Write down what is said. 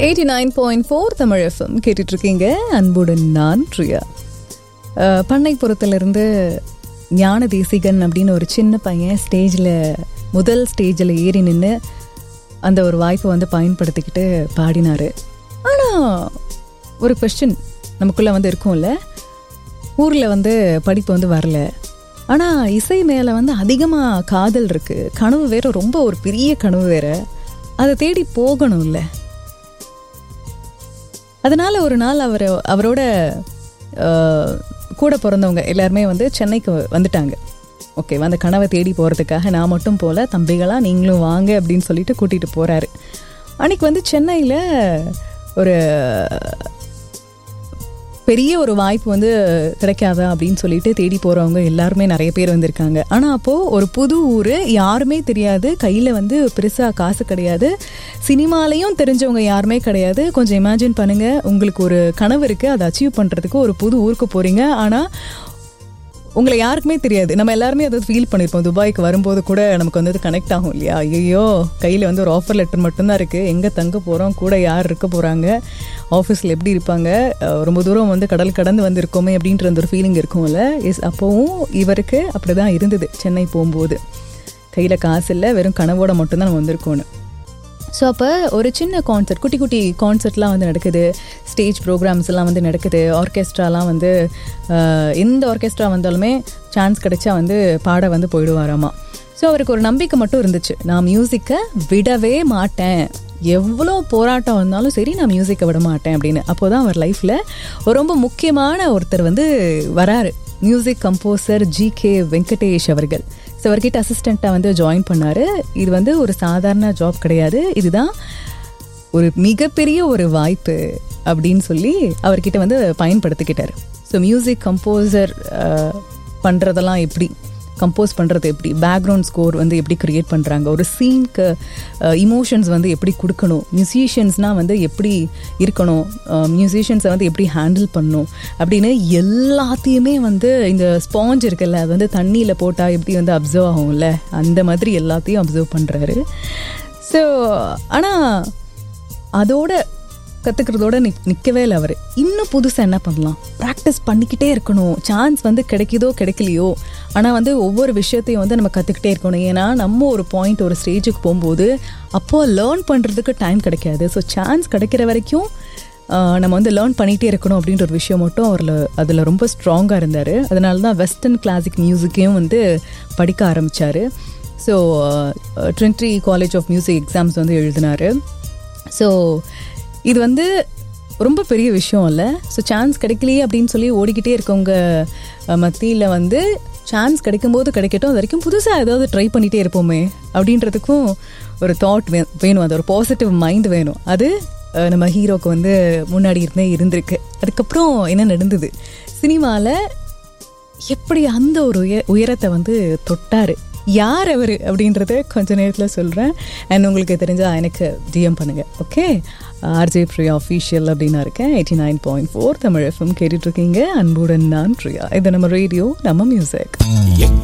eighty nine point four Tamil FM கேட்டுட்டு இருக்கீங்க அன்புடன் நான் ப்ரியா அஹ், பண்ணைப்புறத்திலிருந்து ஞான தேசிகன் அப்படின்னு ஒரு சின்ன பையன் ஸ்டேஜில் முதல் ஸ்டேஜில் ஏறி நின்று அந்த ஒரு வாய்ப்பை வந்து பயன்படுத்திக்கிட்டு பாடினார் ஆனால் ஒரு கொஸ்டின் நமக்குள்ளே வந்து இருக்கும்ல ஊரில் வந்து படிப்பு வந்து வரல ஆனால் இசை மேலே வந்து அதிகமாக காதல் இருக்குது கனவு வேற ரொம்ப ஒரு பெரிய கனவு வேற அதை தேடி போகணும்ல அதனால ஒரு நாள் அவர் அவரோட அஹ், கூட பிறந்தவங்க எல்லாருமே வந்து சென்னைக்கு வந்துட்டாங்க ஓகே அந்த கனவை தேடி போகிறதுக்காக நான் மட்டும் போல தம்பிகளா நீங்களும் வாங்க அப்படின்னு சொல்லிட்டு கூட்டிகிட்டு போகிறாரு அன்னைக்கு வந்து சென்னையில் ஒரு பெரிய ஒரு வாய்ப்பு வந்து கிடைக்காதா அப்படின்னு சொல்லிட்டு தேடி போகிறவங்க எல்லாருமே நிறைய பேர் வந்திருக்காங்க ஆனால் அப்போது ஒரு புது ஊர் யாருமே தெரியாது கையில் வந்து பெருசாக காசு கிடையாது சினிமாலையும் தெரிஞ்சவங்க யாருமே கிடையாது கொஞ்சம் இமேஜின் பண்ணுங்கள் உங்களுக்கு ஒரு கனவு இருக்குது அதை அச்சீவ் பண்ணுறதுக்கு ஒரு புது ஊருக்கு போகிறீங்க ஆனால் உங்களை யாருக்குமே தெரியாது நம்ம எல்லாருமே அதை ஃபீல் பண்ணியிருப்போம் துபாய்க்கு வரும்போது கூட நமக்கு வந்து கனெக்ட் ஆகும் இல்லையா ஐயோ கையில் வந்து ஒரு ஆஃபர் லெட்டர் மட்டும்தான் இருக்குது எங்கே தங்க போகிறோம் கூட யார் இருக்க போகிறாங்க ஆஃபீஸில் எப்படி இருப்பாங்க அஹ் ரொம்ப தூரம் வந்து கடல் கடந்து வந்திருக்கோமே அப்படின்ற அந்த ஒரு ஃபீலிங் இருக்கும்ல எஸ் அப்போவும் இவருக்கு அப்படி தான் இருந்தது சென்னை போகும்போது கையில் காசு இல்லை வெறும் கனவோட மட்டும்தான் நம்ம வந்திருக்கோன்னு ஸோ அப்போ ஒரு சின்ன கான்சர்ட் குட்டி குட்டி கான்சர்ட்லாம் வந்து நடக்குது ஸ்டேஜ் ப்ரோக்ராம்ஸ் எல்லாம் வந்து நடக்குது ஆர்கெஸ்ட்ராலாம் வந்து ஆஹ், எந்த ஆர்கெஸ்ட்ரா வந்தாலுமே சான்ஸ் கிடைச்சா வந்து பாட வந்து போயிடுவாராமா ஸோ அவருக்கு ஒரு நம்பிக்கை மட்டும் இருந்துச்சு நான் மியூசிக்கை விடவே மாட்டேன் எவ்வளோ போராட்டம் வந்தாலும் சரி நான் மியூசிக்கை விட மாட்டேன் அப்படின்னு அப்போ தான் அவர் லைஃப்பில் ரொம்ப முக்கியமான ஒருத்தர் வந்து வராரு music composer G K Venkatesh அவர்கள் ஸோ அவர்கிட்ட அசிஸ்டண்ட்டாக வந்து ஜாயின் பண்ணார் இது வந்து ஒரு சாதாரண ஜாப் கிடையாது இதுதான் ஒரு மிகப்பெரிய ஒரு வாய்ப்பு அப்படின்னு சொல்லி அவர்கிட்ட வந்து பயன்படுத்திக்கிட்டார் ஸோ மியூசிக் கம்போசர் பண்ணுறதெல்லாம் எப்படி கம்போஸ் பண்ணுறது எப்படி பேக்ரவுண்ட் ஸ்கோர் வந்து எப்படி க்ரியேட் பண்ணுறாங்க ஒரு சீனுக்கு இமோஷன்ஸ் வந்து எப்படி கொடுக்கணும் மியூசிஷியன்ஸ்னால் வந்து எப்படி இருக்கணும் மியூசிஷியன்ஸை வந்து எப்படி ஹேண்டில் பண்ணணும் அப்படின்னு எல்லாத்தையுமே வந்து இந்த ஸ்பாஞ்ச் இருக்குல்ல அது வந்து தண்ணியில் போட்டால் எப்படி வந்து அப்சர்வ் ஆகும்ல அந்த மாதிரி எல்லாத்தையும் அப்சர்வ் பண்ணுறாரு ஸோ ஆனால் அதோட கற்றுக்கிறதோட நிக் நிற்கவே இல்லை அவர் இன்னும் புதுசாக என்ன பண்ணலாம் ப்ராக்டிஸ் பண்ணிக்கிட்டே இருக்கணும் சான்ஸ் வந்து கிடைக்குதோ கிடைக்கலையோ ஆனால் வந்து ஒவ்வொரு விஷயத்தையும் வந்து நம்ம கற்றுக்கிட்டே இருக்கணும் ஏன்னா நம்ம ஒரு பாயிண்ட் ஒரு ஸ்டேஜுக்கு போகும்போது அப்போது லேர்ன் பண்ணுறதுக்கு டைம் கிடைக்காது ஸோ சான்ஸ் கிடைக்கிற வரைக்கும் ஆஹ், நம்ம வந்து லேர்ன் பண்ணிகிட்டே இருக்கணும் அப்படின்ற ஒரு விஷயம் மட்டும் அவரில் அதில் ரொம்ப ஸ்ட்ராங்காக இருந்தார் அதனால தான் வெஸ்டர்ன் கிளாசிக் மியூசிக்கையும் வந்து படிக்க ஆரம்பித்தார் so Trinity College of music exams வந்து எழுதினார் ஸோ இது வந்து ரொம்ப பெரிய விஷயம் இல்லை ஸோ சான்ஸ் கிடைக்கலையே அப்படின்னு சொல்லி ஓடிக்கிட்டே இருக்கவங்க மத்தியில் வந்து சான்ஸ் கிடைக்கும்போது கிடைக்கட்டும் அது வரைக்கும் புதுசாக ஏதாவது ட்ரை பண்ணிகிட்டே இருப்போமே அப்படின்றதுக்கும் ஒரு தாட் வே வேணும் அது ஒரு பாசிட்டிவ் மைண்ட் வேணும் அது அஹ், நம்ம ஹீரோக்கு வந்து முன்னாடி இருந்தே இருந்திருக்கு அதுக்கப்புறம் என்ன நடந்தது சினிமாவில் எப்படி அந்த ஒரு உய உயரத்தை வந்து தொட்டாரு யார் அவர் அப்படின்றத கொஞ்ச நேரத்தில் சொல்கிறேன் அண்ட் உங்களுக்கு தெரிஞ்சா எனக்கு டிஎம் பண்ணுங்கள் ஓகே ஆர்ஜே பிரியா அஃபீஷியல் அப்படின்னு இருக்கேன் eighty nine point four Tamil FM கேட்டுட்ருக்கீங்க அன்புடன் நான் பிரியா இது நம்ம ரேடியோ நம்ம மியூசிக்